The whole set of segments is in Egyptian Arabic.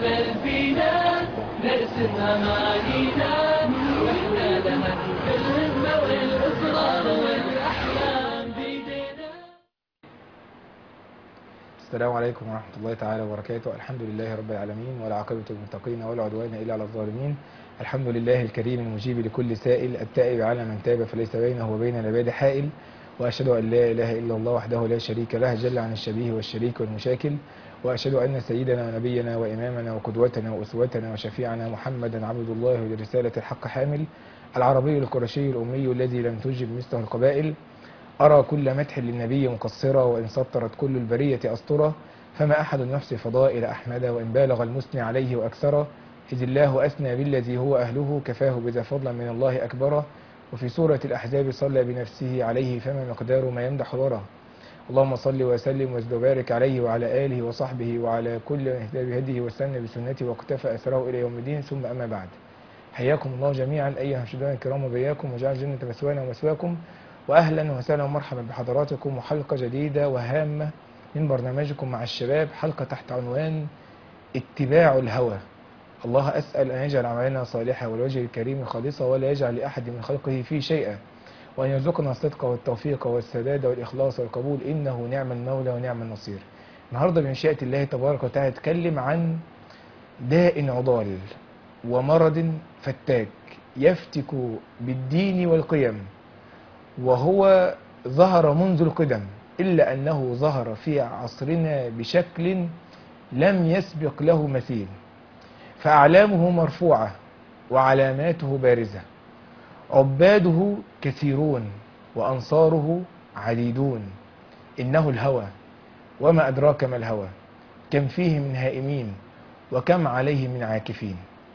الأمل فينا نرسم أمانينا وإحنا لها بالهمة والإصرار والأحلام بيدينا السلام عليكم ورحمة الله تعالى وبركاته الحمد لله رب العالمين والعاقبة للمتقين ولا عدوان إلا على الظالمين الحمد لله الكريم المجيب لكل سائل التائب على من تاب فليس بينه وبين العباد حائل وأشهد أن لا إله إلا الله وحده لا شريك له جل عن الشبيه والشريك والمشاكل وأشهد أن سيدنا ونبينا وإمامنا وقدوتنا وأسوتنا وشفيعنا محمدا عبد الله لرسالة الحق حامل العربي القرشي الأمي الذي لم تجب مثله القبائل أرى كل مدح للنبي مقصرة وإن سطرت كل البرية أسطرة فما أحد يحصي فضائل أحمد وإن بالغ المثني عليه وأكثره إذ الله أثنى بالذي هو أهله كفاه بذا فضلا من الله أكبره وفي سورة الأحزاب صلى بنفسه عليه فما مقدار ما يمدح الورى اللهم صل وسلم وازد وبارك عليه وعلى آله وصحبه وعلى كل من اهتدى بهديه واستنى بسنته واقتفى أثره إلى يوم الدين ثم أما بعد حياكم الله جميعا أيها المشاهدون الكرام وبياكم وجعل الجنة مثوانا ومثواكم وأهلا وسهلا ومرحبا بحضراتكم وحلقة جديدة وهامة من برنامجكم مع الشباب حلقة تحت عنوان اتباع الهوى الله أسأل أن يجعل عملنا صالحا والوجه الكريم خالصا ولا يجعل لأحد من خلقه فيه شيئا وأن يرزقنا الصدق والتوفيق والسداد والإخلاص والقبول إنه نعم المولى ونعم النصير النهاردة بمشيئة الله تبارك وتعالى نتكلم عن داء عضال ومرض فتاك يفتك بالدين والقيم وهو ظهر منذ القدم إلا أنه ظهر في عصرنا بشكل لم يسبق له مثيل فأعلامه مرفوعة وعلاماته بارزة عباده كثيرون وأنصاره عديدون إنه الهوى وما أدراك ما الهوى كم فيه من هائمين وكم عليه من عاكفين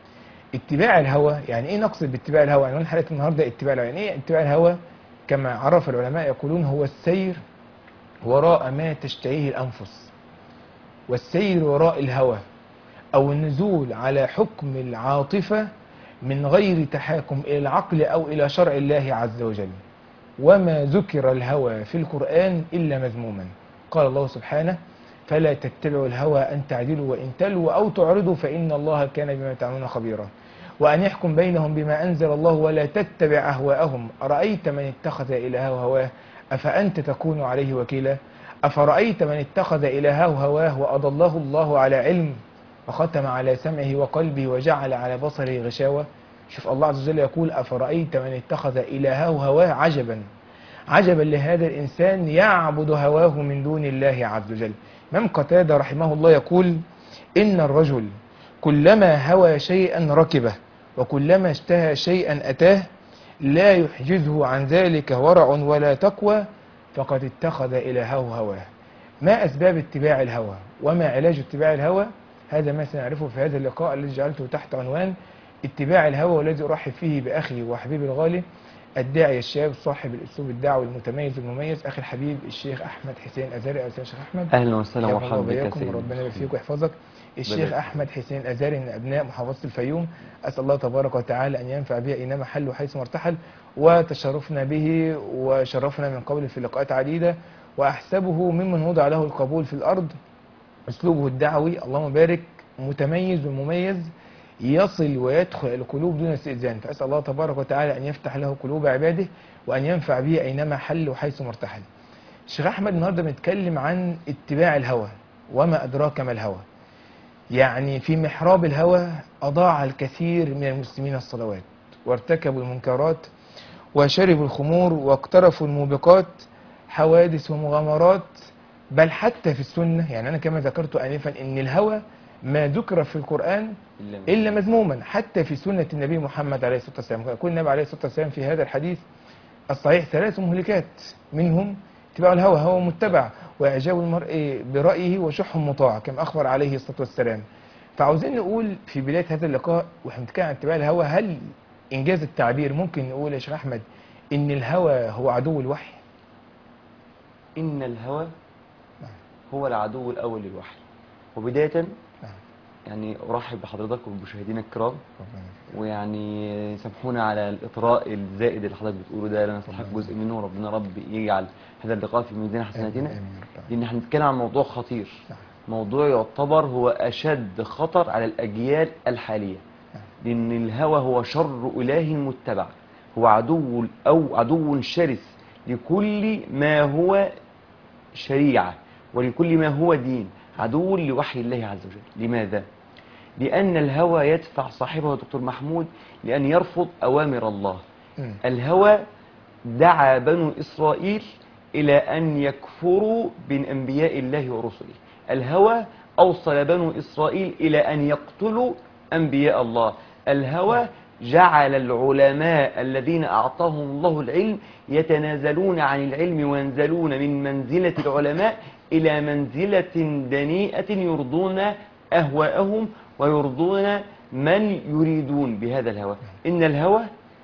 اتباع الهوى يعني ايه نقصد باتباع الهوى عنوان حلقه النهارده اتباع الهوى يعني ايه اتباع الهوى كما عرف العلماء يقولون هو السير وراء ما تشتهيه الانفس والسير وراء الهوى او النزول على حكم العاطفه من غير تحاكم الى العقل او الى شرع الله عز وجل وما ذكر الهوى في القران الا مذموما قال الله سبحانه فلا تتبعوا الهوى أن تعدلوا وإن تلوا أو تعرضوا فإن الله كان بما تعملون خبيرا وأن يحكم بينهم بما أنزل الله ولا تتبع أهواءهم أرأيت من اتخذ إلهه هواه أفأنت تكون عليه وكيلا أفرأيت من اتخذ إلهه هواه وأضله الله على علم وختم على سمعه وقلبه وجعل على بصره غشاوة شوف الله عز وجل يقول أفرأيت من اتخذ إلهه هواه عجبا عجبا لهذا الإنسان يعبد هواه من دون الله عز وجل إمام قتادة رحمه الله يقول إن الرجل كلما هوى شيئا ركبه وكلما اشتهى شيئا أتاه لا يحجزه عن ذلك ورع ولا تقوى فقد اتخذ إلهه هواه ما أسباب اتباع الهوى وما علاج اتباع الهوى هذا ما سنعرفه في هذا اللقاء الذي جعلته تحت عنوان اتباع الهوى والذي أرحب فيه بأخي وحبيبي الغالي الداعي الشاب صاحب الاسلوب الدعوي المتميز المميز اخي الحبيب الشيخ احمد حسين ازاري اهلا شيخ احمد اهلا وسهلا حياكم ومرحبا الله بك يا وبياكم سيدي وربنا يبارك فيك ويحفظك الشيخ بارك. احمد حسين ازاري من ابناء محافظه الفيوم اسال الله تبارك وتعالى ان ينفع به اينما حل وحيث ارتحل وتشرفنا به وشرفنا من قبل في لقاءات عديده واحسبه ممن وضع له القبول في الارض اسلوبه الدعوي اللهم بارك متميز ومميز يصل ويدخل القلوب دون استئذان فاسال الله تبارك وتعالى ان يفتح له قلوب عباده وان ينفع به اينما حل وحيث ارتحل الشيخ احمد النهارده بنتكلم عن اتباع الهوى وما ادراك ما الهوى يعني في محراب الهوى اضاع الكثير من المسلمين الصلوات وارتكبوا المنكرات وشربوا الخمور واقترفوا الموبقات حوادث ومغامرات بل حتى في السنه يعني انا كما ذكرت انفا ان الهوى ما ذكر في القران إلا الا مذموما حتى في سنه النبي محمد عليه الصلاه والسلام يقول النبي عليه الصلاه والسلام في هذا الحديث الصحيح ثلاث مهلكات منهم اتباع الهوى هو متبع واعجاب المرء برايه وشح مطاع كما اخبر عليه الصلاه والسلام فعاوزين نقول في بدايه هذا اللقاء واحنا بنتكلم عن اتباع الهوى هل انجاز التعبير ممكن نقول يا شيخ احمد ان الهوى هو عدو الوحي إن الهوى نعم. هو العدو الأول للوحي وبداية نعم. يعني أرحب بحضرتك وبمشاهدينا الكرام ربنا يبارك. ويعني سامحونا على الإطراء الزائد اللي حضرتك بتقوله ده لأن صحيح جزء منه وربنا رب يجعل هذا اللقاء في ميزان حسناتنا آمين يا رب العالمين. لأن احنا بنتكلم عن موضوع خطير نعم. موضوع يعتبر هو أشد خطر على الأجيال الحالية لأن الهوى هو شر إله متبع هو عدو أو عدو شرس لكل ما هو شريعة ولكل ما هو دين عدو لوحي الله عز وجل لماذا؟ لأن الهوى يدفع صاحبه يا دكتور محمود لأن يرفض أوامر الله مم. الهوى دعا بنو إسرائيل إلى أن يكفروا بأنبياء الله ورسله الهوى أوصل بنو إسرائيل إلى أن يقتلوا أنبياء الله الهوى جعل العلماء الذين أعطاهم الله العلم يتنازلون عن العلم وينزلون من منزلة العلماء إلى منزلة دنيئة يرضون أهواءهم ويرضون من يريدون بهذا الهوى إن الهوى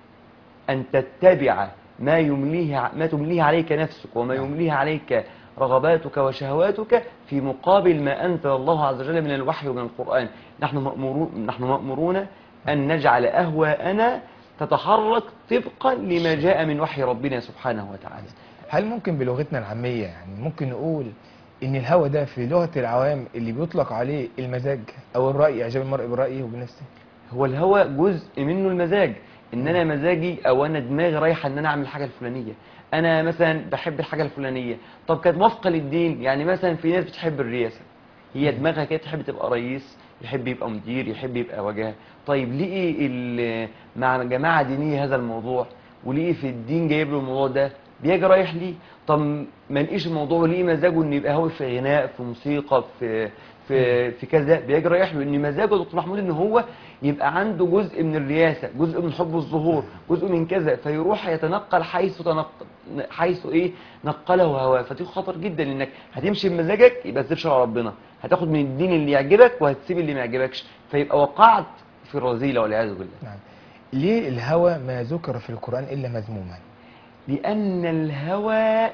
أن تتبع ما يمليه ما تمليه عليك نفسك وما يمليه عليك رغباتك وشهواتك في مقابل ما أنزل الله عز وجل من الوحي ومن القرآن نحن مأمورون, نحن مأمورون أن نجعل أهواءنا تتحرك طبقا لما جاء من وحي ربنا سبحانه وتعالى هل ممكن بلغتنا العامية يعني ممكن نقول ان الهوى ده في لغة العوام اللي بيطلق عليه المزاج او الرأي اعجاب المرء برأيه وبنفسه هو الهوى جزء منه المزاج ان انا مزاجي او انا دماغي رايحه ان انا اعمل الحاجه الفلانيه انا مثلا بحب الحاجه الفلانيه طب كانت موافقه للدين يعني مثلا في ناس بتحب الرئاسه هي دماغها كده تحب تبقى رئيس يحب يبقى مدير يحب يبقى وجاه طيب ليه ال- مع جماعه دينيه هذا الموضوع وليه في الدين جايب له الموضوع ده بيجي رايح ليه طب ما لقيش الموضوع وليه مزاجه ان يبقى هو في غناء في موسيقى في في في كذا بيجي رايح له ان مزاجه دكتور محمود ان هو يبقى عنده جزء من الرياسه جزء من حب الظهور جزء من كذا فيروح يتنقل حيث تنقل حيث ايه نقله هواه فدي خطر جدا انك هتمشي بمزاجك يبقى تسيب شرع ربنا هتاخد من الدين اللي يعجبك وهتسيب اللي ما يعجبكش فيبقى وقعت في الرذيله والعياذ بالله نعم ليه الهوى ما ذكر في القرآن الا مذموما لأن الهوى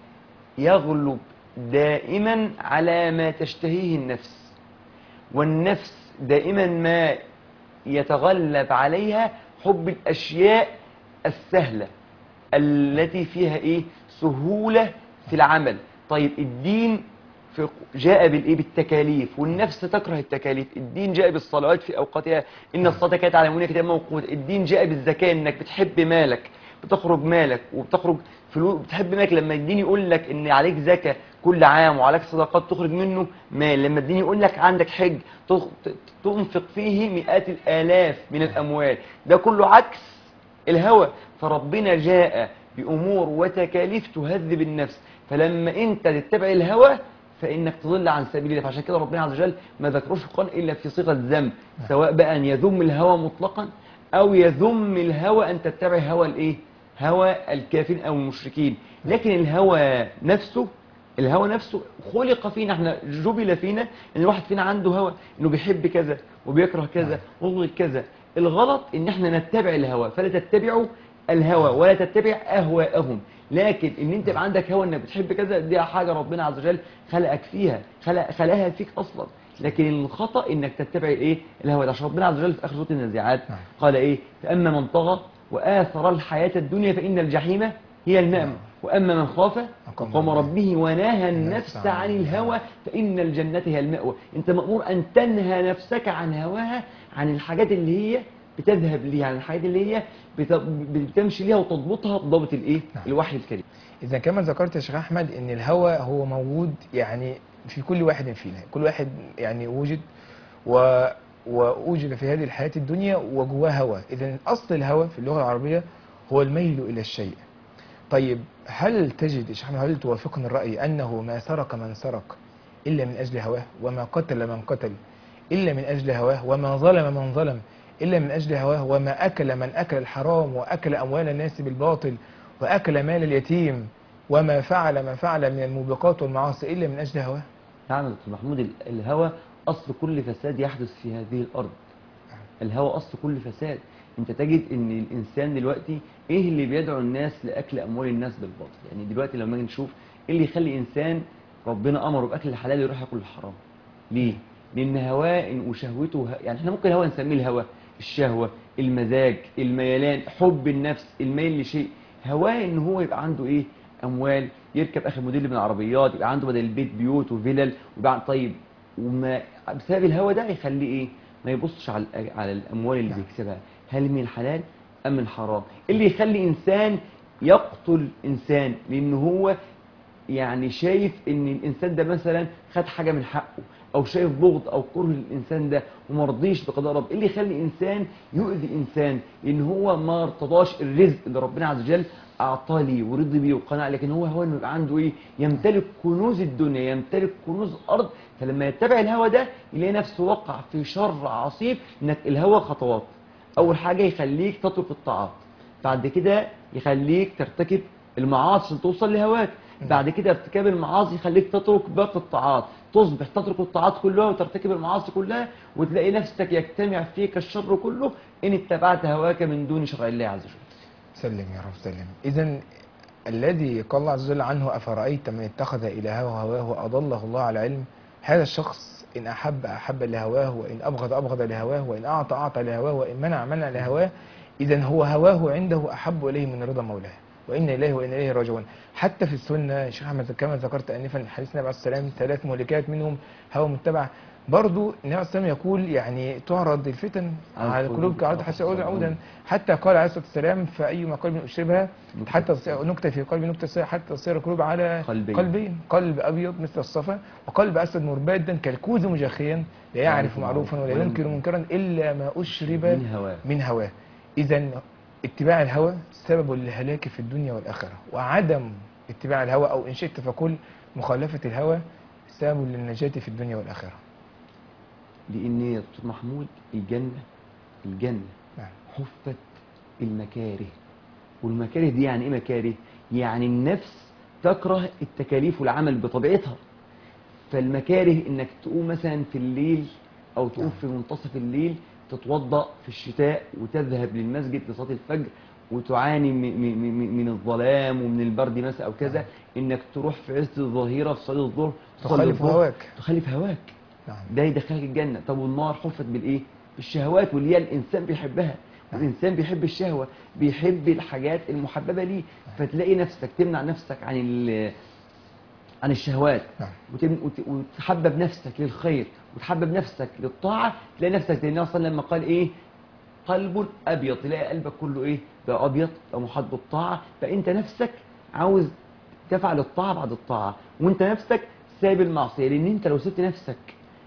يغلب دائما على ما تشتهيه النفس والنفس دائما ما يتغلب عليها حب الأشياء السهلة التي فيها إيه سهولة في العمل طيب الدين في جاء بالايه بالتكاليف والنفس تكره التكاليف الدين جاء بالصلوات في اوقاتها ان الصلاه كانت على المؤمنين كتابا موقوتا الدين جاء بالزكاه انك بتحب مالك بتخرج مالك وبتخرج فلوس بتحب مالك لما الدين يقول لك ان عليك زكاه كل عام وعليك صدقات تخرج منه مال لما الدين يقول لك عندك حج تخ- ت- تنفق فيه مئات الالاف من الاموال ده كله عكس الهوى فربنا جاء بأمور وتكاليف تهذب النفس فلما أنت تتبع الهوى فإنك تضل عن سبيل الله فعشان كده ربنا عز وجل ما ذكروش في القرآن إلا في صيغة ذم سواء بقى أن يذم الهوى مطلقا أو يذم الهوى أن تتبع هوى الإيه؟ هوى الكافرين أو المشركين لكن الهوى نفسه الهوى نفسه خلق فينا احنا جبل فينا ان الواحد فينا عنده هوى انه بيحب كذا وبيكره كذا ويبغض كذا الغلط ان احنا نتبع الهوى فلا تتبعوا الهوى ولا تتبع اهواءهم لكن ان انت يبقى عندك هوى انك بتحب كذا دي حاجه ربنا عز وجل خلقك فيها خلق خلقها فيك اصلا لكن الخطا انك تتبع الايه الهوى ده عشان ربنا عز وجل في اخر سوره النازعات نعم. قال ايه فاما من طغى واثر الحياه الدنيا فان الجحيم هي المأوى واما من خاف مقام مقام ربه. ربه ونهى النفس عن الهوى فإن الجنة هي المأوى أنت مأمور أن تنهى نفسك عن هواها عن الحاجات اللي هي بتذهب ليها عن الحاجات اللي هي بت- بتمشي ليها وتضبطها بضبط الايه نعم. الوحي الكريم اذا كما ذكرت يا شيخ احمد ان الهوى هو موجود يعني في كل واحد فينا كل واحد يعني وجد و ووجد في هذه الحياة الدنيا وجواه هوى اذا اصل الهوى في اللغة العربية هو الميل الى الشيء طيب هل تجد يا شيخ احمد هل توافقني الرأي انه ما سرق من سرق الا من اجل هواه وما قتل من قتل الا من اجل هواه وما ظلم من ظلم الا من اجل هواه وما اكل من اكل الحرام واكل اموال الناس بالباطل واكل مال اليتيم وما فعل ما فعل من الموبقات والمعاصي الا من اجل هواه نعم يا دكتور محمود ال- الهوى أصل كل فساد يحدث في هذه الأرض الهوى أصل كل فساد أنت تجد أن الإنسان دلوقتي إيه اللي بيدعو الناس لأكل أموال الناس بالباطل يعني دلوقتي لما نيجي نشوف إيه اللي يخلي إنسان ربنا أمره بأكل الحلال يروح ياكل الحرام ليه؟ لأن هواه وشهوته ه- يعني إحنا ممكن الهوى نسميه الهوى الشهوة المزاج الميلان حب النفس الميل لشيء هواه إن هو يبقى عنده إيه؟ أموال يركب آخر موديل من العربيات يبقى عنده بدل البيت بيوت وفلل ويبقى عن- طيب وما بسبب الهوى ده يخليه ايه ما يبصش على الأ- على الاموال اللي نعم. بيكسبها هل من الحلال ام من الحرام اللي يخلي انسان يقتل انسان لان هو يعني شايف ان الانسان ده مثلا خد حاجه من حقه او شايف بغض او كره للانسان ده وما رضيش بقضاء رب إيه اللي يخلي انسان يؤذي انسان ان هو ما ارتضاش الرزق اللي ربنا عز وجل اعطاه ليه ورضي بيه وقنع لكن هو هو انه يبقى عنده ايه يمتلك كنوز الدنيا يمتلك كنوز الارض فلما يتبع الهوى ده يلاقي نفسه وقع في شر عصيب انك الهوى خطوات اول حاجه يخليك تترك الطاعات بعد كده يخليك ترتكب المعاصي عشان توصل لهواك بعد كده ارتكاب المعاصي يخليك تترك باقي الطاعات تصبح تترك الطاعات كلها وترتكب المعاصي كلها وتلاقي نفسك يجتمع فيك الشر كله ان اتبعت هواك من دون شرع الله عز وجل سلم يا رب سلم إذا الذي قال الله عز وجل عنه أفرأيت من اتخذ إلهه هواه وأضله الله على علم هذا الشخص إن أحب أحب لهواه وإن أبغض أبغض لهواه وإن أعطى أعطى لهواه وإن منع منع لهواه إذا هو هواه عنده أحب إليه من رضا مولاه وإن إليه وإن إليه راجعون حتى في السنة شيخ أحمد كما ذكرت آنفا حديث النبي عليه السلام ثلاث مهلكات منهم هوى متبع برضو النبي عليه السلام يقول يعني تعرض الفتن على على القلوب القلوب كعرض حسن عودا عودا حتى قال عليه الصلاه والسلام فايما قلب اشربها نكتة. حتى تصير- نكته في قلب نكته تصير- حتى تصير القلوب على قلبين. قلبين قلب ابيض مثل الصفا وقلب اسود مربادا كالكوز مجخيا لا يعرف معروفا ولا ينكر منكرا الا ما اشرب من هواه من هواه اذا اتباع الهوى سبب للهلاك في الدنيا والاخره وعدم اتباع الهوى او ان شئت فقل مخالفه الهوى سبب للنجاه في الدنيا والاخره لان يا دكتور محمود الجنه الجنه نعم حفت المكاره والمكاره دي يعني ايه مكاره يعني النفس تكره التكاليف والعمل بطبيعتها فالمكاره انك تقوم مثلا في الليل او تقوم في منتصف الليل تتوضا في الشتاء وتذهب للمسجد لصلاه الفجر وتعاني م- م- م- من الظلام ومن البرد مثلا او كذا انك تروح في عز الظهيره في صلاه الظهر تصلي تخالف الظهر، هواك تخالف هواك نعم ده يدخلك الجنة طب والنار حفت بالإيه؟ بالشهوات واللي هي الإنسان بيحبها الإنسان بيحب الشهوة بيحب الحاجات المحببة ليه فتلاقي نفسك تمنع نفسك عن ال- عن الشهوات نعم وتم- وت- وتحبب نفسك للخير وتحبب نفسك للطاعة تلاقي نفسك زي النبي صلى الله عليه وسلم لما قال إيه قلب أبيض تلاقي قلبك كله إيه بقى أبيض بقى محب بالطاعة فأنت نفسك عاوز تفعل الطاعة بعد الطاعة وأنت نفسك سايب المعصية لأن أنت لو سبت نفسك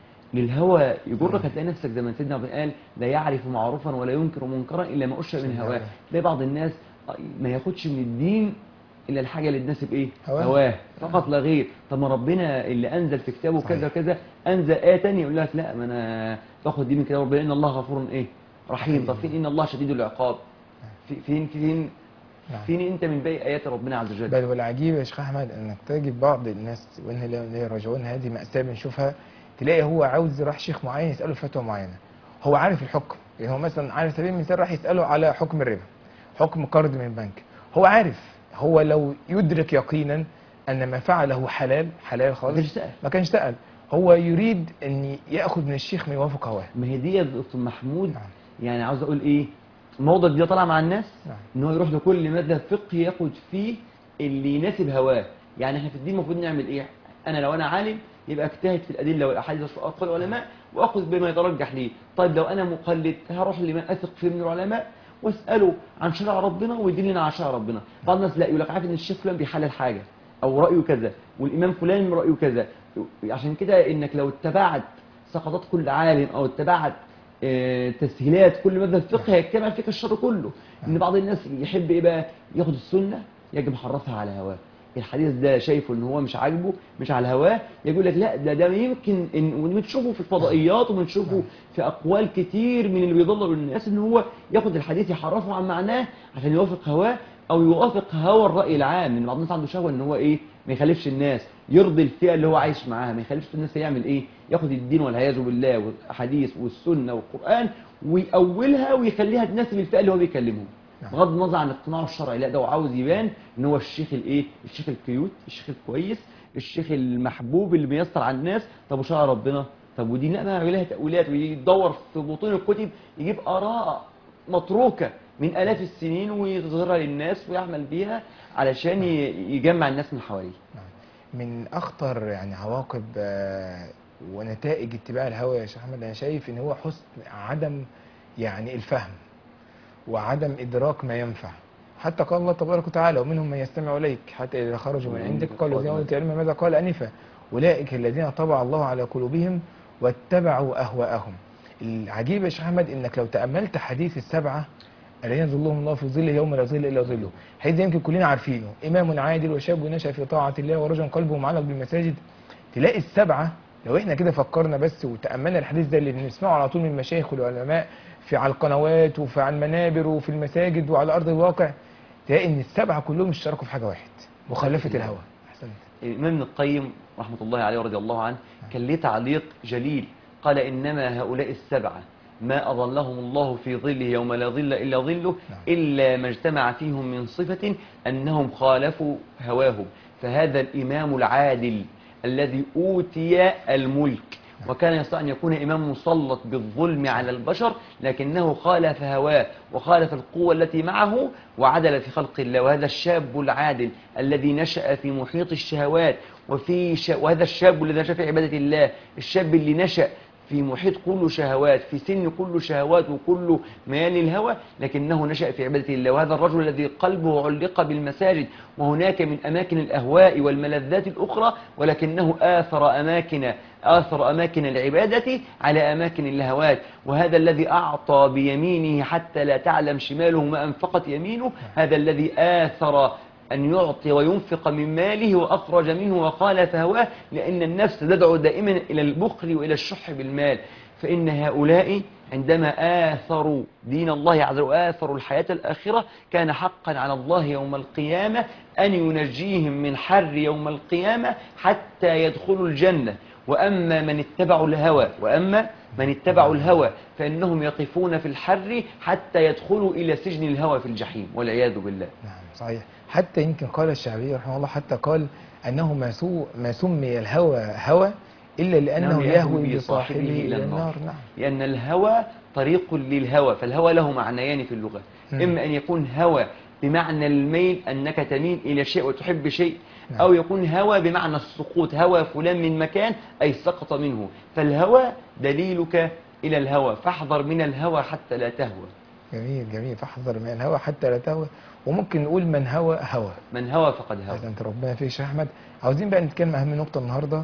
للهوى يجرك هتلاقي نفسك زي ما سيدنا ابن قال لا يعرف معروفا ولا ينكر منكرا الا ما اشرب من هواه تلاقي بعض الناس ما ياخدش من الدين الا الحاجه اللي تناسب ايه هواه. هواه فقط لا غير طب ما ربنا اللي انزل في كتابه كذا صحيح. وكذا انزل ايه تانية يقول لك لا ما انا باخد دي من كتاب ربنا ان الله غفور ايه رحيم طب فين ان الله شديد العقاب في- فين فين نعم. فين انت من باقي ايات ربنا عز وجل بل والعجيب يا شيخ احمد انك تجد بعض الناس وان لا يراجعون هذه مأساة بنشوفها تلاقي هو عاوز راح شيخ معين يسأله فتوى معينة هو عارف الحكم يعني هو مثلا على سبيل المثال راح يسأله على حكم الربا حكم قرض من بنك هو عارف هو لو يدرك يقينا ان ما فعله حلال حلال ما خالص كانش سأل. ما كانش سأل هو يريد ان ياخذ من الشيخ ما يوافق هواه ما هي دي يا دكتور محمود نعم. يعني عاوز اقول ايه الموضة دي طالعه مع الناس نعم. ان هو يروح لكل مذهب فقهي ياخد فيه اللي يناسب هواه يعني احنا في الدين المفروض نعمل ايه انا لو انا عالم يبقى اجتهد في الادله والاحاديث واقوال العلماء واخذ بما يترجح لي طيب لو انا مقلد هروح لمن اثق فيه من العلماء واساله عن شرع ربنا ويدلنا على شرع ربنا بعض الناس لا يقول لك عارف ان الشيخ فلان بيحلل حاجه او رايه كذا والامام فلان رايه كذا عشان كده انك لو اتبعت سقطات كل عالم او اتبعت آه، تسهيلات كل مذهب فقهي هيجتمع فيك الشر كله ان بعض الناس يحب ايه بقى ياخد السنه يجي محرفها على هواه الحديث ده شايفه ان هو مش عاجبه مش على هواه يقول لك لا ده ده يمكن ان وبنشوفه في الفضائيات وبنشوفه في اقوال كتير من اللي بيضللوا الناس ان هو ياخد الحديث يحرفه عن معناه عشان يوافق هواه او يوافق هوى الراي العام ان بعض الناس عنده شهوه ان هو ايه ما يخالفش الناس يرضي الفئه اللي هو عايش معاها ما يخالفش الناس يعمل ايه ياخد الدين والعياذ بالله والاحاديث والسنه والقران ويأولها ويخليها تناسب الفئه اللي هو بيكلمهم نعم. بغض النظر عن اقتناعه الشرعي لا ده هو عاوز يبان ان هو الشيخ الايه الشيخ الكيوت الشيخ الكويس الشيخ المحبوب اللي بيسطر على الناس طب وشرع ربنا طب ودي لا بقى لها تاويلات ويدور في بطون الكتب يجيب اراء متروكه من الاف السنين ويظهرها للناس ويعمل بيها علشان ي- يجمع الناس من حواليه من اخطر يعني عواقب آه، ونتائج اتباع الهوى يا شيخ احمد انا شايف ان هو حسن عدم يعني الفهم وعدم ادراك ما ينفع حتى قال الله تبارك وتعالى ومنهم من يستمع اليك حتى اذا خرجوا من عندك قالوا زي ما قلت علم ماذا قال انفا اولئك الذين طبع الله على قلوبهم واتبعوا اهواءهم العجيب يا شيخ احمد انك لو تاملت حديث السبعه الذين ظلهم الله في ظله يوم لا ظل الا ظله حديث ده يمكن كلنا عارفينه امام عادل وشاب نشا في طاعه الله ورجل قلبه معلق بالمساجد تلاقي السبعه لو احنا كده فكرنا بس وتاملنا الحديث ده اللي بنسمعه على طول من المشايخ والعلماء في على القنوات وفي على المنابر وفي المساجد وعلى ارض الواقع تلاقي ان السبعه كلهم اشتركوا في حاجه واحد مخالفه الهوى احسنت الإمام ابن القيم رحمة الله عليه ورضي الله عنه كان ليه تعليق جليل قال إنما هؤلاء السبعة ما أظلهم الله في ظله يوم لا ظل إلا ظله نعم. إلا ما اجتمع فيهم من صفة أنهم خالفوا هواهم فهذا الإمام العادل الذي أوتي الملك وكان يستطيع أن يكون إمام مسلط بالظلم على البشر لكنه خالف هواه وخالف القوة التي معه وعدل في خلق الله وهذا الشاب العادل الذي نشأ في محيط الشهوات وفي ش... وهذا الشاب الذي نشأ في عبادة الله الشاب اللي نشأ في محيط كله شهوات في سن كله شهوات وكله ميال للهوى لكنه نشأ في عبادة الله وهذا الرجل الذي قلبه علق بالمساجد وهناك من أماكن الأهواء والملذات الأخرى ولكنه آثر أماكن آثر أماكن العبادة على أماكن اللهوات وهذا الذي أعطى بيمينه حتى لا تعلم شماله ما أنفقت يمينه هذا الذي آثر أن يعطي وينفق من ماله وأخرج منه وخالف هواه لأن النفس تدعو دائما إلى البخل وإلى الشح بالمال فإن هؤلاء عندما آثروا دين الله عز وجل وآثروا الحياة الآخرة كان حقا على الله يوم القيامة أن ينجيهم من حر يوم القيامة حتى يدخلوا الجنة وأما من اتبعوا الهوى وأما من اتبعوا الهوى فإنهم يقفون في الحر حتى يدخلوا إلى سجن الهوى في الجحيم والعياذ بالله نعم صحيح حتى يمكن قال الشعبي رحمه الله حتى قال انه ما, سو ما سمي الهوى هوى الا لانه يهوي بصاحبه الى النار نعم لأن الهوى طريق للهوى فالهوى له معنيان في اللغة مم. إما أن يكون هوى بمعنى الميل أنك تميل إلى شيء وتحب شيء نعم. أو يكون هوى بمعنى السقوط هوى فلان من مكان أي سقط منه فالهوى دليلك إلى الهوى فاحذر من الهوى حتى لا تهوى جميل جميل فاحذر من الهوى حتى لا تهوى وممكن نقول من هوى هوى من هوى فقد هوى انت ربنا فيك يا شيخ احمد عاوزين بقى نتكلم اهم نقطه النهارده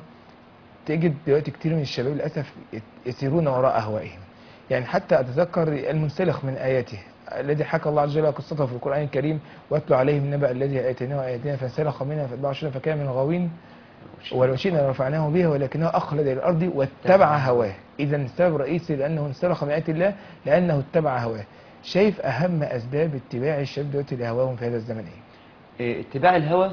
تجد دلوقتي كتير من الشباب للاسف يسيرون وراء اهوائهم يعني حتى اتذكر المنسلخ من اياته الذي حكى الله عز وجل قصته في القران الكريم واتلو عليهم النبأ الذي اتيناه اياتنا فانسلخ منها فاتبع شيئا فكان من الغاوين ولو شئنا لرفعناه بها ولكنه اخلد الى الارض واتبع هواه اذا السبب الرئيسي لانه انسلخ من ايات الله لانه اتبع هواه شايف اهم اسباب اتباع الشباب دلوقتي لهواهم في هذا الزمن ايه؟ إيه، اتباع الهوى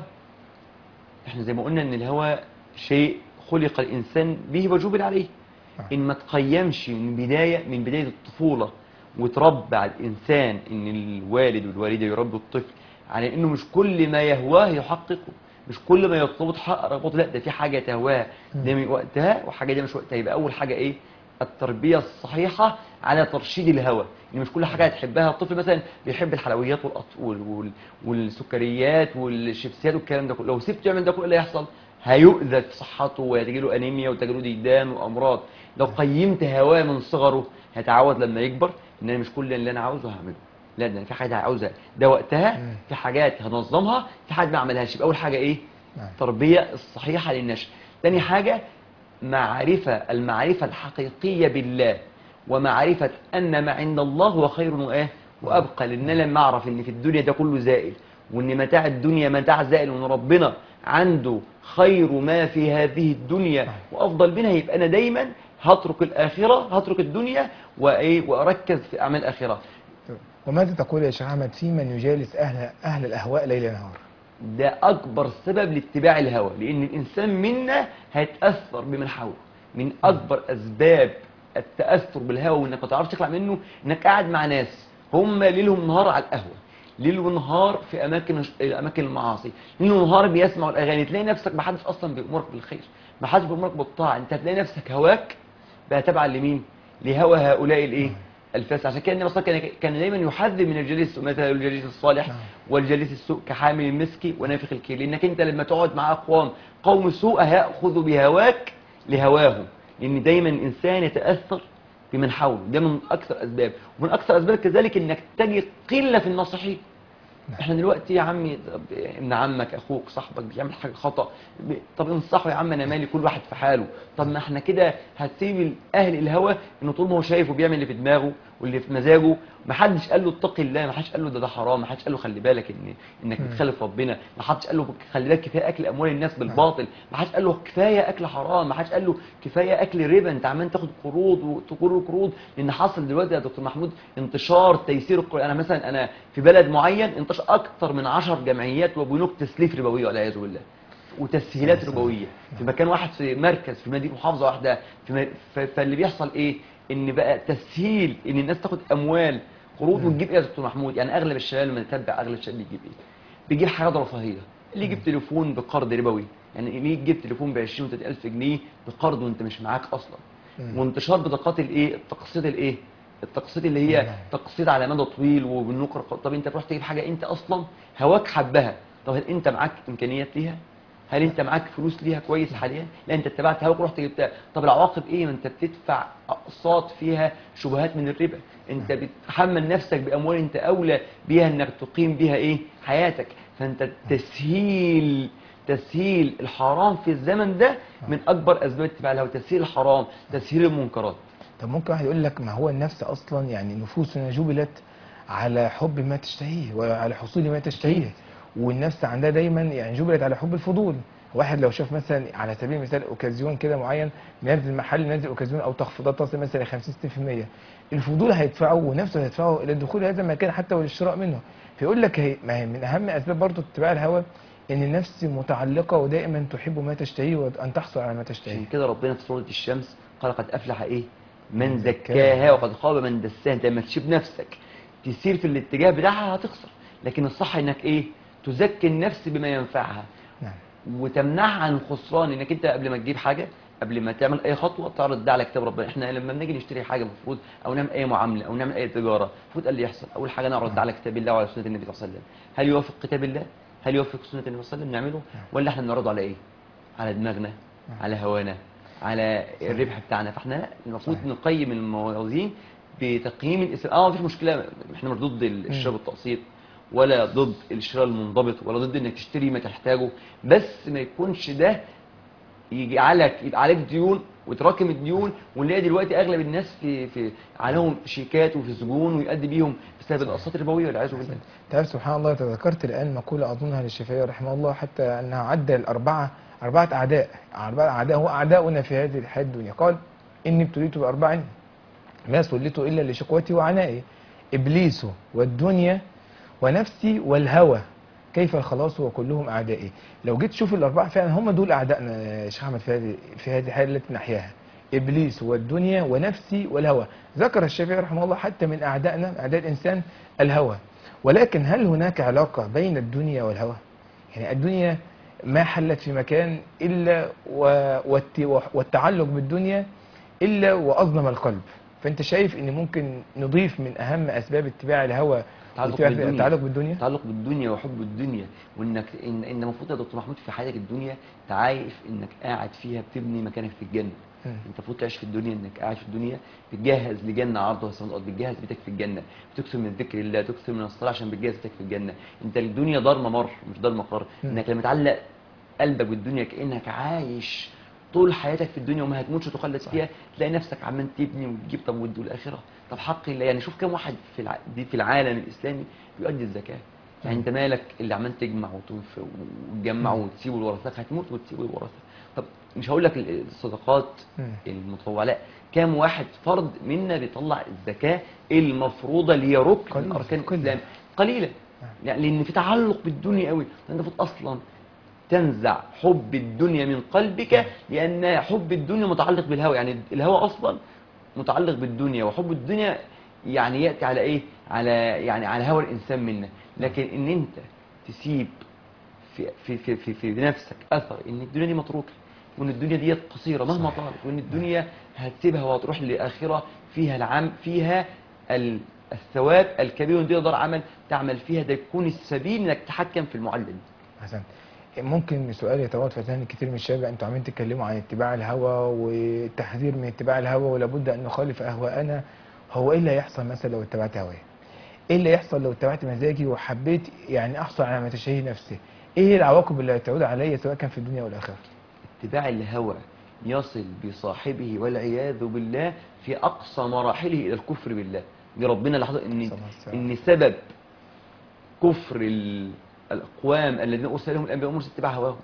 احنا زي ما قلنا ان الهوى شيء خلق الانسان به وجبل عليه نعم. ان ما تقيمش من بدايه من بدايه الطفوله وتربى على الانسان ان الوالد والوالده يربوا الطفل على انه مش كل ما يهواه يحققه مش كل ما يطلبه تحقق رغبته لا ده في حاجه تهواها ده من وقتها وحاجه دي مش وقتها يبقى اول حاجه ايه التربيه الصحيحه على ترشيد الهوى ان مش كل حاجه هتحبها الطفل مثلا بيحب الحلويات والأط- وال- وال- والسكريات والشيبسيات والكلام ده كله لو سبته يعمل ده كله ايه اللي هيحصل هيؤذى في صحته وهتجي له انيميا وتجي له ديدان وامراض لو قيمت هواه من صغره هيتعود لما يكبر ان انا مش كل اللي انا عاوزه هعمله لا ده أنا في حاجات عاوزها ده وقتها مم. في حاجات هنظمها في حاجات ما اعملهاش يبقى اول حاجه ايه نعم. التربيه الصحيحه للنشء تاني حاجه معرفه المعرفه الحقيقيه بالله ومعرفه ان ما عند الله هو خير وايه وابقى لان أنا لما اعرف ان في الدنيا ده كله زائل وان متاع الدنيا متاع زائل وان ربنا عنده خير ما في هذه الدنيا وافضل منها يبقى انا دايما هترك الاخره هترك الدنيا وايه واركز في اعمال الاخره وماذا تقول يا شيخ احمد في من يجالس اهل اهل الاهواء ليل نهار ده اكبر سبب لاتباع الهوى لان الانسان منا هيتاثر بمن حوله من اكبر اسباب التاثر بالهوى وانك ما تعرفش تخلع منه انك قاعد مع ناس هم ليلهم نهار على القهوه ليل ونهار في اماكن اماكن المعاصي ليل ونهار بيسمعوا الاغاني تلاقي نفسك ما حدش اصلا بيامرك بالخير ما حدش بيامرك بالطاعه انت هتلاقي نفسك هواك بقى تبعا لمين لهوى هؤلاء الايه الفاسد عشان كده النبي صلى الله عليه وسلم كان كان دايما يحذر من الجليس مثلا الجليس الصالح نعم. والجليس السوء كحامل المسك ونافخ الكيل لانك انت لما تقعد مع اقوام قوم سوء هياخذوا بهواك لهواهم لان دايما الانسان يتاثر بمن حوله ده من اكثر اسباب ومن اكثر اسباب كذلك انك تجد قله في الناصحين احنا دلوقتي يا عمي طب ابن عمك اخوك صاحبك بيعمل حاجه خطا ب- طب انصحه يا عم انا مالي كل واحد في حاله طب ما احنا كده هتسيب اهل الهوى انه طول ما هو شايف وبيعمل اللي في دماغه واللي في مزاجه ما حدش قال له اتقي الله ما حدش قال له ده ده حرام ما حدش قال له خلي بالك ان انك بتخالف ربنا ما حدش قال له خلي بالك كفايه اكل اموال الناس بالباطل ما حدش قال له كفايه اكل حرام ما حدش قال له كفايه اكل ربا انت عمال تاخد قروض وتقر قروض لان حصل دلوقتي يا دكتور محمود انتشار تيسير القرآن انا مثلا انا في بلد معين انتشر اكتر من 10 جمعيات وبنوك تسليف ربويه والعياذ بالله وتسهيلات ربويه في مكان واحد في مركز في مدينه محافظه واحده في م... ف... فاللي بيحصل ايه ان بقى تسهيل ان الناس تاخد اموال قروض وتجيب ايه يا دكتور محمود يعني اغلب الشباب لما نتبع اغلب الشباب بيجيب ايه بيجيب حاجات رفاهيه اللي يجيب تليفون بقرض ربوي يعني اللي يجيب تليفون ب 20 و 30000 جنيه بقرض وانت مش معاك اصلا مم. وانتشار بطاقات الايه التقسيط الايه التقسيط اللي هي نعم. تقسيط على مدى طويل وبالنقر طب انت تروح تجيب حاجه انت اصلا هواك حبها طب هل انت معاك امكانيات ليها هل انت معاك فلوس ليها كويس حاليا لا انت اتبعت هواك ورحت جبتها طب العواقب ايه ما انت بتدفع اقساط فيها شبهات من الربا انت بتحمل نفسك باموال انت اولى بيها انك تقيم بيها ايه حياتك فانت تسهيل تسهيل الحرام في الزمن ده من اكبر اسباب اتباع الهوى تسهيل الحرام تسهيل المنكرات طب ممكن واحد يقول لك ما هو النفس اصلا يعني نفوسنا جبلت على حب ما تشتهيه وعلى حصول ما تشتهيه والنفس عندها دايما يعني جبلت على حب الفضول واحد لو شاف مثلا على سبيل المثال اوكازيون كده معين نازل محل نازل اوكازيون او تخفيضات تصل مثلا ل 50 60% الفضول هيدفعه ونفسه هيدفعه الى الدخول هذا المكان حتى وللشراء منه فيقول لك هي ما هي من اهم اسباب برضه اتباع الهوى ان النفس متعلقه ودائما تحب ما تشتهيه وان تحصل على ما تشتهيه عشان كده ربنا في سورة الشمس قال قد أفلح إيه من من زكاها زكاها. وقد خاب من دساها أنت لما تسيب نفسك تسير في الاتجاه بتاعها هتخسر لكن الصح إنك إيه تزكي النفس بما ينفعها نعم وتمنعها عن الخسران انك انت قبل ما تجيب حاجه قبل ما تعمل اي خطوه تعرض ده على كتاب ربنا احنا لما بنيجي نشتري حاجه المفروض او نعمل اي معامله او نعمل اي تجاره المفروض اللي يحصل اول حاجه نعرض ده على كتاب الله وعلى سنه النبي صلى الله عليه وسلم هل يوافق كتاب الله هل يوافق سنه النبي صلى الله عليه وسلم نعمله ولا احنا بنعرضه على ايه على دماغنا على هوانا على الربح بتاعنا فاحنا لا، المفروض صحيح. نقيم الموازين بتقييم الاسلام اه مفيش مشكله احنا مش ضد الشراء بالتقسيط ولا ضد الشراء المنضبط ولا ضد انك تشتري ما تحتاجه بس ما يكونش ده يجعلك يبقى عليك ديون وتراكم الديون ونلاقي دلوقتي اغلب الناس في في عليهم شيكات وفي سجون ويؤدي بيهم بسبب الاقساط الربويه والعياذ بالله تعرف سبحان الله تذكرت الآن مقولة أظنها للشافعي رحمه الله حتى أنها عدى الأربعة أربعة أعداء أربعة أعداء هو أعداؤنا في هذه الحياة الدنيا قال إني ابتليت بأربع ما سلت إلا لشقوتي وعنائي إبليس والدنيا ونفسي والهوى كيف الخلاص وكلهم أعدائي لو جيت تشوف الأربعة فعلا هم دول أعدائنا يا شيخ أحمد في هذه في هذه الحياة التي نحياها إبليس والدنيا ونفسي والهوى ذكر الشافعي رحمه الله حتى من أعدائنا أعداء الإنسان الهوى ولكن هل هناك علاقة بين الدنيا والهوى يعني الدنيا ما حلت في مكان إلا و- والت- والتعلق بالدنيا إلا وأظلم القلب فأنت شايف أن ممكن نضيف من أهم أسباب اتباع الهوى التعلق واتباع- بالدنيا. التعلق بالدنيا التعلق بالدنيا وحب الدنيا وانك ان ان المفروض يا دكتور محمود في حياتك الدنيا تعايش انك قاعد فيها بتبني مكانك في الجنه مم. انت المفروض تعيش في الدنيا انك قاعد في الدنيا بتجهز لجنه عرضها السماوات والارض بتجهز بيتك في الجنه بتكثر من ذكر الله تكثر من الصلاه عشان بتجهز بيتك في الجنه انت الدنيا دار ممر مش دار مقر مم. انك لما تعلق قلبك بالدنيا كانك عايش طول حياتك في الدنيا وما هتموتش وتخلد فيها تلاقي نفسك عمال تبني وتجيب طب ود والاخره طب حق الله يعني شوف كم واحد في الع... دي في العالم الاسلامي بيؤدي الزكاه يعني انت مالك اللي عمال تجمع وتنف- وتجمع مم. وتسيبه لورثتك هتموت وتسيبه لورثتك طب مش هقول لك الصدقات مم. المتطوعه لا كام واحد فرد منا بيطلع الزكاه المفروضه اللي هي ركن قليل، من اركان قليل. الاسلام قليله يعني لان في تعلق بالدنيا قوي انت المفروض اصلا تنزع حب الدنيا من قلبك لان حب الدنيا متعلق بالهوى يعني الهوى اصلا متعلق بالدنيا وحب الدنيا يعني ياتي على ايه على يعني على هوى الانسان منا لكن ان انت تسيب في في في في, في نفسك اثر ان الدنيا دي متروكه وان الدنيا دي قصيره مهما طالت وان الدنيا هتسيبها وهتروح لاخره فيها العام فيها ال- الثواب الكبير وان دي دار عمل تعمل فيها ده يكون السبيل انك تتحكم في المعلم حسن ممكن سؤال يتوارد في اذهان كتير من الشباب انتوا عمالين تتكلموا عن اتباع الهوى والتحذير من اتباع الهوى ولابد ان نخالف اهواءنا هو ايه اللي هيحصل مثلا لو اتبعت هواي ايه اللي يحصل لو اتبعت مزاجي وحبيت يعني احصل على ما تشتهي نفسي ايه هي العواقب اللي هتعود عليا سواء كان في الدنيا والاخره اتباع الهوى يصل بصاحبه والعياذ بالله في اقصى مراحله الى الكفر بالله دي ربنا لاحظ ان صلى الله عليه وسلم. ان سبب كفر ال- الاقوام الذين ارسل لهم الانبياء والمرسلين اتباع هواهم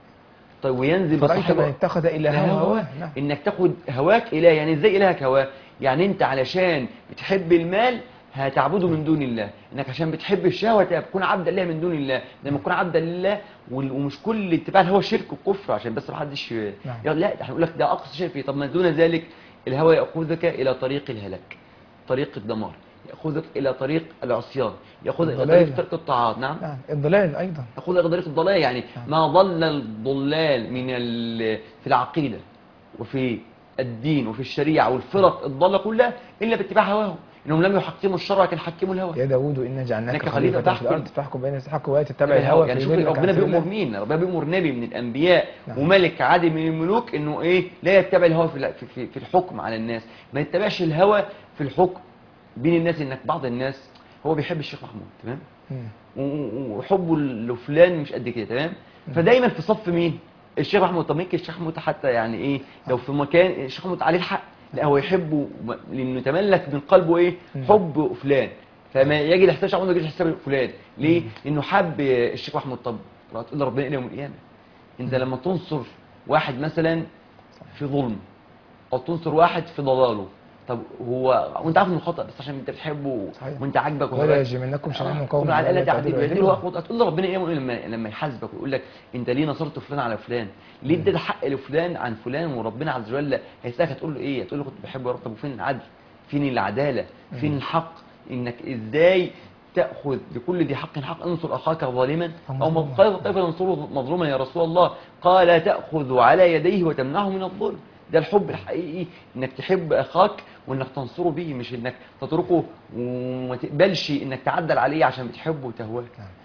طيب وينزل فرأيت من بصاحبه اتخذ الى هواه هواه نعم انك تاخد هواك اله يعني ازاي الهك هواه يعني انت علشان بتحب المال هتعبده من دون الله انك عشان بتحب الشهوه تكون عبدا لله من دون الله لما تكون عبدا لله وال- ومش كل اتباع الهوى شرك وكفر عشان بس ما حدش نعم. يقول لا احنا نقول لك ده اقصى شيء فيه طب ما دون ذلك الهوى ياخذك الى طريق الهلاك طريق الدمار ياخذك الى طريق العصيان ياخذك الى الضلال. طريق ترك الطاعات نعم نعم الضلال ايضا ياخذك الى طريق الضلال يعني ما ضل الضلال من ال- في العقيده وفي الدين وفي الشريعه والفرق الضاله كلها الا باتباع هواهم انهم لم يحكموا الشرع لكن حكموا الهوى يا داوود انا جعلناك إنك خليفه خليفة في الارض تحكم. تحكم بين الحق ولا تتبع الهوى يعني شوف فيضلك عن ربنا سبيل بيأمر الله. مين ربنا بيأمر نبي من الانبياء نعم. وملك عادل من الملوك انه ايه لا يتبع الهوى في في- في, في الحكم على الناس ما يتبعش الهوى في الحكم بين الناس انك بعض الناس هو بيحب الشيخ محمود تمام مم. و- و- وحبه لفلان مش قد كده تمام فدايما في صف مين الشيخ محمود طب يمكن الشيخ محمود حتى يعني ايه لو في مكان الشيخ محمود عليه الحق لا هو يحبه م- لانه تملك من قلبه ايه مم. حب فلان فما يجي الاحساس الشيخ محمود ما يجيش حساب فلان ليه لانه حب الشيخ محمود طب تقول ربنا الى يوم القيامه انت لما تنصر واحد مثلا في ظلم او تنصر واحد في ضلاله طب هو وانت عارف انه خطا بس عشان انت بتحبه صحيح. وانت عاجبك ولا وهواك. يجرمنكم شنآن آه، قوم قل على ألا الاقل تعديل تعدلوا يعدلوا اعدلوا. هو هتقول لربنا ايه لما لما يحاسبك ويقول لك انت ليه نصرت فلان على فلان ليه اديت حق لفلان عن فلان وربنا عز وجل هيسالك هتقول له ايه هتقول له كنت بحبه يا رب طب وفين العدل فين العداله فين الحق انك ازاي تاخذ بكل ذي حق حق انصر اخاك ظالما او مظلوما. قال كيف تنصره مظلوما يا رسول الله قال تاخذ على يديه وتمنعه من الظلم ده الحب الحقيقي انك تحب اخاك وانك تنصره به مش انك تتركه وما تقبلش انك تعدل عليه عشان بتحبه وتهواه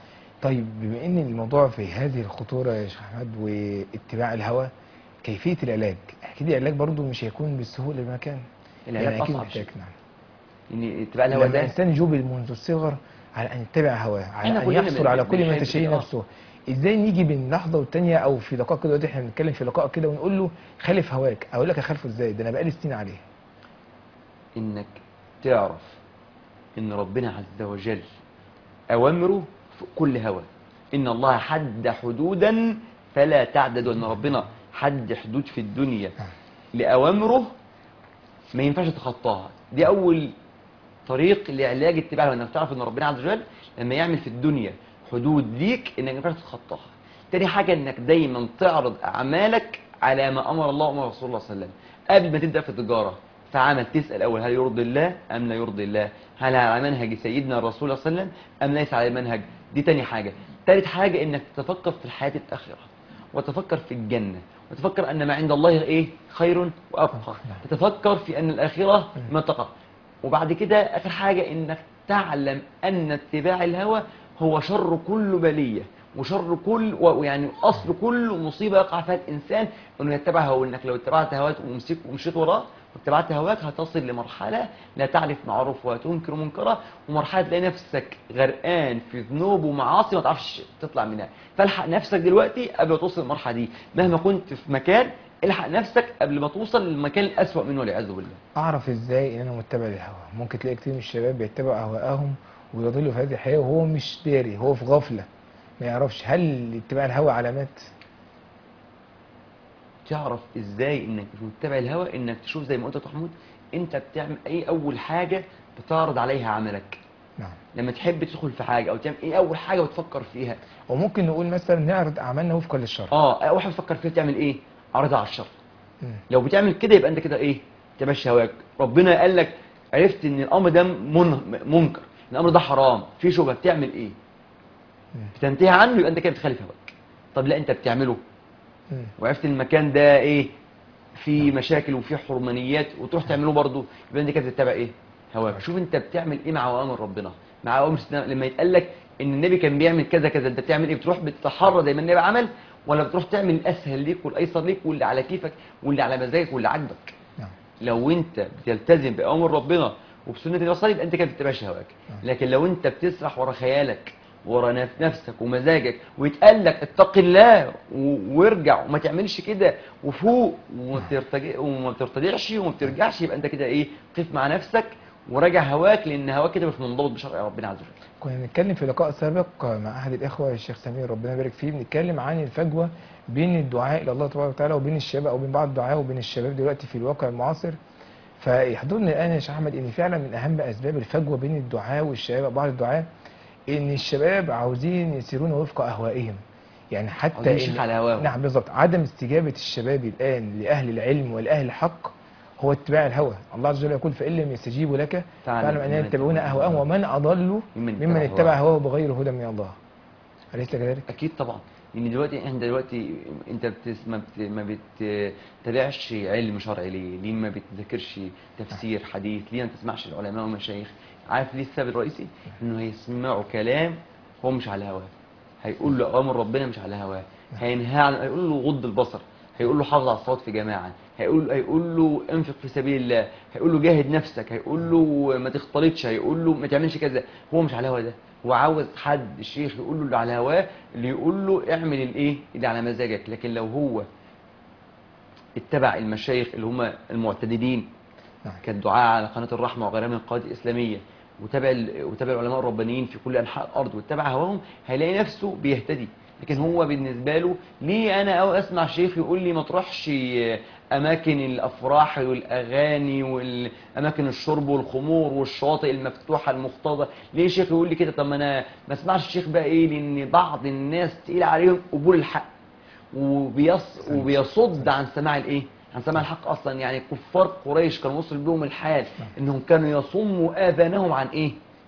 طيب بما ان الموضوع في هذه الخطوره يا شيخ احمد واتباع الهوى كيفيه العلاج اكيد العلاج برضو مش هيكون بالسهوله ما كان العلاج يعني أكيد أصعب محتاج شيء. نعم ان اتباع الهوى لما ده الانسان يجوبل منذ الصغر على ان يتبع هواه على إحنا ان كلنا يحصل بن- على كل ما بنحب تشتهي كده. نفسه ازاي نيجي بين لحظه والتانيه او في لقاء كده دلوقتي احنا بنتكلم في لقاء كده ونقول له خالف هواك اقول لك اخالفه ازاي ده انا بقالي سنين عليه انك تعرف ان ربنا عز وجل اوامره في كل هوى ان الله حد حدودا فلا تعددوا ان ربنا حد حدود في الدنيا لاوامره ما ينفعش تخطاها دي اول طريق لعلاج اتباع الهوى انك تعرف ان ربنا عز وجل لما يعمل في الدنيا حدود ليك انك ما ينفعش تتخطاها تاني حاجه انك دايما تعرض اعمالك على ما امر الله وامر رسول الله صلى الله عليه وسلم قبل ما تبدا في التجاره فعمل تسال اول هل يرضي الله ام لا يرضي الله هل على منهج سيدنا الرسول صلى الله عليه وسلم ام ليس على المنهج دي تاني حاجه تالت حاجه انك تتفكر في الحياه الاخره وتفكر في الجنه وتفكر ان ما عند الله ايه خير وابقى تتفكر في ان الاخره ما تقع وبعد كده اخر حاجه انك تعلم ان اتباع الهوى هو شر كل بليه وشر كل و- ويعني اصل كل مصيبه يقع فيها الانسان انه يتبع هواه انك لو اتبعت هواك ومسك ومشيت وراه واتبعت هواك هتصل لمرحله لا تعرف معروف وتنكر منكرا ومرحله تلاقي نفسك غرقان في ذنوب ومعاصي ما تعرفش تطلع منها فالحق نفسك دلوقتي قبل ما توصل للمرحله دي مهما كنت في مكان الحق نفسك قبل ما توصل للمكان الاسوأ منه والعياذ بالله اعرف ازاي ان انا متبع للهوى ممكن تلاقي كتير من الشباب بيتبعوا اهواءهم ويضلوا في هذه الحياه وهو مش داري هو في غفله ما يعرفش هل اتباع الهوى علامات تعرف ازاي انك مش متبع الهوى انك تشوف زي ما قلت يا محمود انت بتعمل ايه اول حاجه بتعرض عليها عملك نعم لما تحب تدخل في حاجه او تعمل ايه اول حاجه بتفكر فيها وممكن نقول مثلا نعرض اعمالنا وفقا للشرع اه اول حاجه بتفكر فيها تعمل ايه عرضها على الشر مم. لو بتعمل كده يبقى انت كده ايه تمشي هواك ربنا قال لك عرفت ان الامر ده من منكر الامر ده حرام في شبهه بتعمل ايه مم. بتنتهي عنه يبقى انت كده بتخالف هواك طب لا انت بتعمله مم. وعرفت المكان ده ايه في مشاكل وفي حرمانيات وتروح تعمله برضه يبقى انت كده بتتبع ايه هواك شوف انت بتعمل ايه مع اوامر ربنا مع اوامر سيدنا لما يتقال لك ان النبي كان بيعمل كذا كذا انت بتعمل ايه بتروح بتتحرى زي ما النبي عمل ولا بتروح تعمل الاسهل ليك والايسر ليك واللي على كيفك واللي على مزاجك واللي عاجبك نعم لو انت بتلتزم باوامر ربنا وبسنه النبي صلى الله عليه وسلم يبقى انت كده بتتبعش هواك لكن لو انت بتسرح ورا خيالك ورا نف- نفسك ومزاجك ويتقال لك اتق الله و- وارجع وما تعملش كده وفوق وما ترتجع وما بترتدعش وما بترجعش يبقى انت كده ايه قف مع نفسك وراجع هواك لان هواك كده مش منضبط بشرع ربنا عز وجل كنا بنتكلم في لقاء سابق مع احد الاخوه الشيخ سمير ربنا يبارك فيه بنتكلم عن الفجوه بين الدعاء الى الله تبارك وتعالى وبين الشباب او بين بعض الدعاء وبين الشباب دلوقتي في الواقع المعاصر فيحضرني الان يا شيخ احمد ان فعلا من اهم اسباب الفجوه بين الدعاء والشباب أو بعض الدعاء ان الشباب عاوزين يسيرون وفق اهوائهم يعني حتى عاوزين يمشوا إن- على هواهم. نعم بالظبط عدم استجابه الشباب الان لاهل العلم ولاهل الحق هو اتباع الهوى الله عز وجل يقول فان لم يستجيبوا لك فاعلم فاعلم انهم أنهم يتبعون يتبعون اهواءهم ومن اضل ممن ممن اتبع اتبع هواه بغير هدى من الله أليس كذلك؟ اكيد طبعا لان دلوقتي احنا دلوقتي انت بتس ما, بت ما بتتابعش علم شرعي ليه؟ ليه ما بتذاكرش تفسير حديث؟ ليه ما تسمعش العلماء والمشايخ؟ عارف ليه السبب الرئيسي؟ انه هيسمعوا كلام هو مش على هواه هيقول له اوامر ربنا مش على هواه هينهى عن هيقول له غض البصر هيقول له حافظ على الصلاه في جماعه هيقول هيقول له انفق في سبيل الله هيقول له جاهد نفسك هيقول له ما تختلطش هيقول له ما تعملش كذا هو مش على هواه ده هو عاوز حد الشيخ يقول له اللي على هواه اللي يقول له اعمل الايه اللي على مزاجك لكن لو هو اتبع المشايخ اللي هم المعتدلين نعم. كالدعاء على قناه الرحمه وغيرها من القنوات الاسلاميه وتابع ال- وتابع العلماء الربانيين في كل انحاء الارض واتبع هواهم هيلاقي نفسه بيهتدي لكن هو بالنسبه له ليه انا او اسمع شيخ يقول لي ما تروحش اماكن الافراح والاغاني والاماكن الشرب والخمور والشواطئ المفتوحه المختلطه ليه شيخ يقول لي كده طب ما انا ما اسمعش الشيخ بقى ايه لان بعض الناس تقيل عليهم قبول الحق وبيص وبيصد عن سماع الايه عن سماع الحق اصلا يعني كفار قريش كان وصل بهم الحال انهم كانوا يصموا اذانهم عن ايه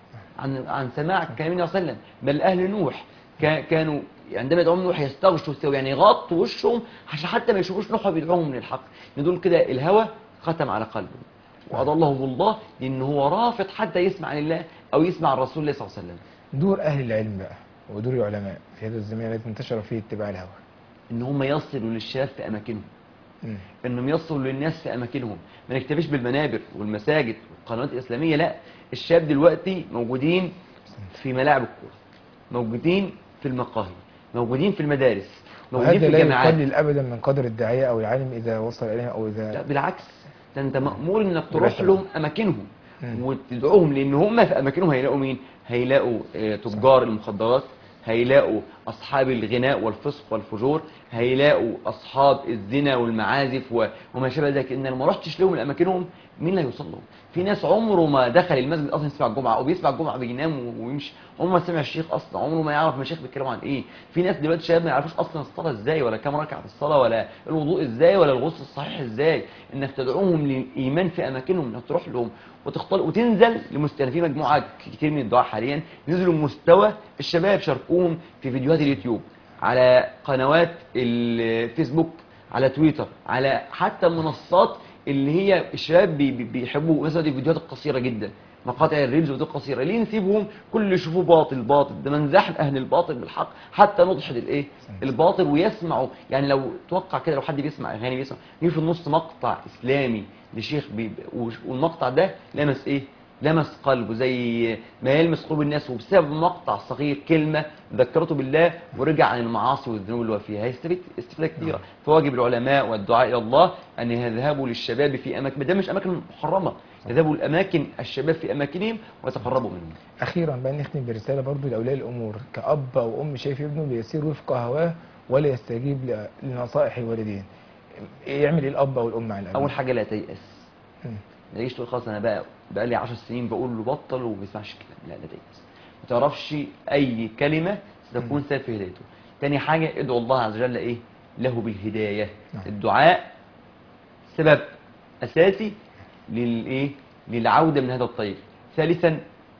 عن عن سماع كلام النبي صلى الله عليه وسلم بل اهل نوح كا- كانوا عندما يدعوهم نوح يستغشوا السوء يعني يغطوا وشهم عشان حتى ما يشوفوش نوح بيدعوهم للحق ان دول كده الهوى ختم على قلبه واضلهم الله لان هو رافض حتى يسمع عن الله او يسمع عن رسول الله صلى الله عليه وسلم دور أهل العلم بقى ودور العلماء في هذا الزمان الذي انتشر فيه اتباع الهوى ان هم يصلوا للشباب في اماكنهم مم. انهم يصلوا للناس في اماكنهم ما نكتفيش بالمنابر والمساجد والقنوات الاسلاميه لا الشباب دلوقتي موجودين في ملاعب الكوره موجودين في المقاهي موجودين في المدارس موجودين في وهذا لا الجامعات يقلل أبدا من قدر الداعية أو العالم إذا وصل إليه أو لا إذا بالعكس ده انت مامور انك تروح يبقى لهم اماكنهم مم. وتدعوهم لان هم في اماكنهم هيلاقوا مين هيلاقوا آه، تجار المخدرات هيلاقوا اصحاب الغناء والفسق والفجور هيلاقوا اصحاب الزنا والمعازف و- وما شابه ذلك ان لو ما رحتش لهم لاماكنهم مين اللي هيوصل لهم في ناس عمره ما دخل المسجد اصلا يسمع الجمعه او بيسمع الجمعه بينام و- ويمشي عمره ما سمع الشيخ اصلا عمره ما يعرف المشايخ بيتكلموا عن ايه في ناس دلوقتي شباب ما يعرفوش اصلا الصلاه ازاي ولا كام ركعه في الصلاه ولا الوضوء ازاي ولا الغسل الصحيح ازاي انك تدعوهم للايمان في اماكنهم انك تروح لهم وتختار وتنزل لمست... يعني في مجموعه كتير من الدعاء حاليا نزلوا مستوى الشباب شاركوهم في فيديوهات اليوتيوب على قنوات الفيسبوك على تويتر على حتى المنصات اللي هي الشباب بي- بي- بيحبوا مثلا دي الفيديوهات القصيره جدا مقاطع الريلز ودي قصيره ليه نسيبهم كل اللي يشوفوه باطل باطل ده منزح اهل الباطل بالحق حتى نضحد الايه الباطل ويسمعوا يعني لو توقع كده لو حد بيسمع اغاني بيسمع يجي في النص مقطع اسلامي لشيخ بي وش- والمقطع ده لمس ايه لمس قلبه زي ما يلمس قلوب الناس وبسبب مقطع صغير كلمه ذكرته بالله ورجع عن المعاصي والذنوب اللي هو فيها هيستفيد استفاده كثيره فواجب العلماء والدعاء الى الله ان يذهبوا للشباب في اماكن ده مش اماكن محرمه يذهبوا الاماكن الشباب في اماكنهم ويتقربوا منهم أخيرا بقى نختم برسالة برضو لأولياء الأمور كأب أو أم شايف ابنه بيسير وفق هواه ولا يستجيب ل- لنصائح الوالدين يعمل إيه الأب أو الأم عن الأبناء؟ اول حاجه لا تيأس مم. ما تجيش تقول خلاص انا بقى بقى لي 10 سنين بقول له بطل وما بيسمعش الكلام لا لا تيأس ما تعرفش اي كلمه ستكون سبب في هدايته تاني حاجه ادعو الله عز وجل ايه له بالهدايه نعم. الدعاء سبب اساسي للايه للعوده من هذا الطريق ثالثا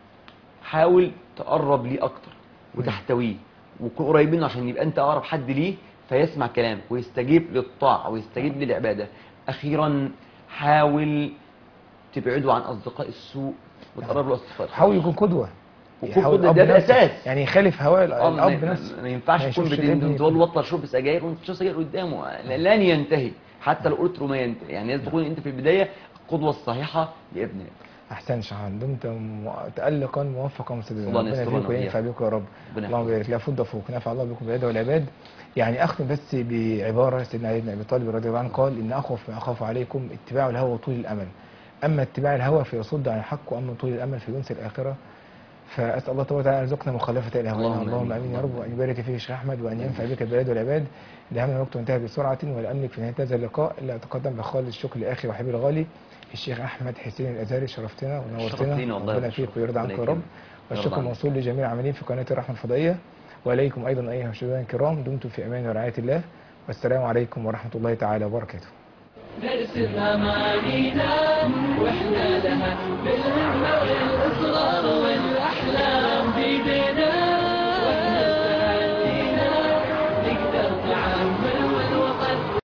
حاول تقرب ليه اكتر وتحتويه وتكون قريب منه عشان يبقى انت اقرب حد ليه فيسمع كلامك ويستجيب للطاعه ويستجيب للعباده اخيرا حاول تبعده عن اصدقاء السوء وتقرب له اصدقاء حاول الخير. يكون قدوة وكل يحاول ده- الأب ده نفسه- الأساس. يعني يخالف هواء ال- آه، ما- الاب ما- نفسه ما ينفعش ما تكون يشوفش بدين الابن تقول له بطل شرب سجاير وانت تشرب سجاير قدامه لن ينتهي حتى لو قلت له ما ينتهي يعني لازم تكون انت في البدايه القدوه الصحيحه لابنك احسن شحان دمت م- تالقا موفقا مسددا الله ربنا يسترنا فيك وينفع وإياك. بكم يا رب ربنا اللهم بارك لا فض فوق نفع الله بكم بالعباد والعباد يعني اختم بس بعباره سيدنا علي بن ابي طالب رضي الله عنه قال ان اخوف ما اخاف عليكم اتباع الهوى وطول الامل اما اتباع الهوى فيصد عن الحق واما طول الامل فينسي الاخره فاسال الله تبارك وتعالى ان يرزقنا مخالفه الهوى اللهم اللهم آمين. امين يا رب وان يبارك فيك شيخ احمد وان ينفع بك البلاد والعباد دهمنا الوقت انتهى بسرعه ولا املك في نهايه هذا اللقاء الا اتقدم بخالص الشكر لاخي وحبيبي الغالي الشيخ احمد حسين الازهري شرفتنا ونورتنا شرفتينا والله ربنا يا فيك شيخ. ويرضى عنك ربنا يا رب يكرمك. والشكر يرضى عنك. موصول لجميع العاملين في قناه الرحمه الفضائيه واليكم ايضا ايها المشاهدين الكرام دمتم في امان ورعايه الله والسلام عليكم ورحمه الله تعالى وبركاته نرسم أمانينا وإحنا لها بالهمة والإصرار والأحلام بيدنا